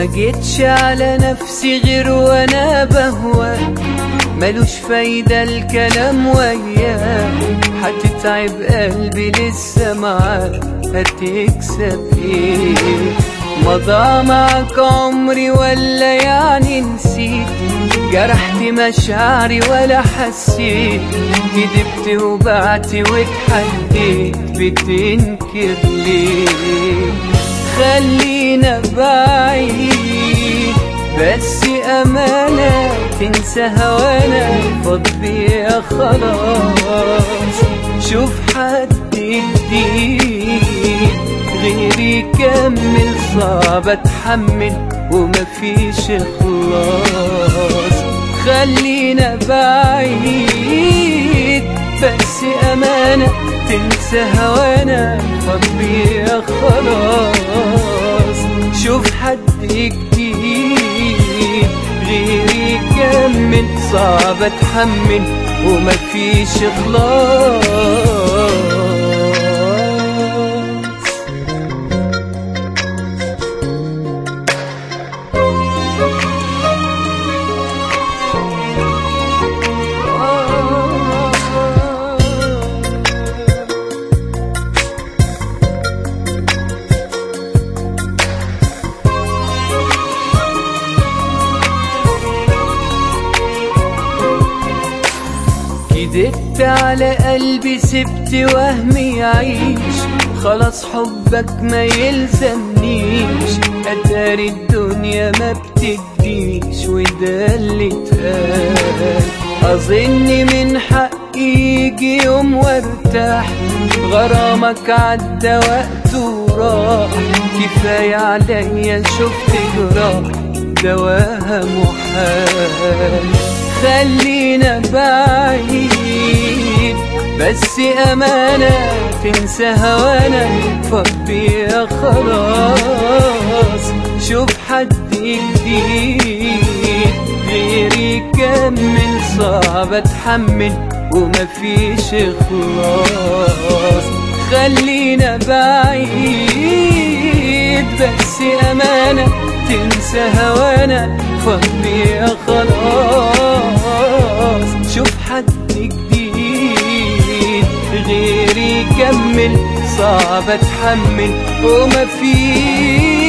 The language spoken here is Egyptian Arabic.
ما جيتش على نفسي غير وانا بهوى ملوش فايدة الكلام وياك هتتعب قلبي لسه معاك هتكسب ايه مضى معك عمري ولا يعني نسيت جرحت مشاعري ولا حسيت كدبت وبعت واتحديت بتنكر ليه خلينا بعيد بس أمانة تنسى هوانا فضي خلاص شوف حد جديد غيري كمل صعب اتحمل ومفيش خلاص خلينا بعيد بس أمانة تنسى هوانا فضي خلاص شوف حد جديد غيري كمل صعب اتحمل ومفيش خلاص كدبت على قلبي سبت وهمي يعيش خلاص حبك ما يلزمنيش اتاري الدنيا ما بتديش وده اللي اتقال اظن من حقي يجي يوم وارتاح غرامك عدى وقته وراح كفاية عليا شفت جراح دواها محال خلينا بعيد بس أمانة تنسى هوانا فضي خلاص شوف حد جديد غيري كمل صعب اتحمل ومفيش خلاص خلينا بعيد بس أمانة تنسى هوانا فضي خلاص شوف حد جديد غيري كمل صعب اتحمل ومفيش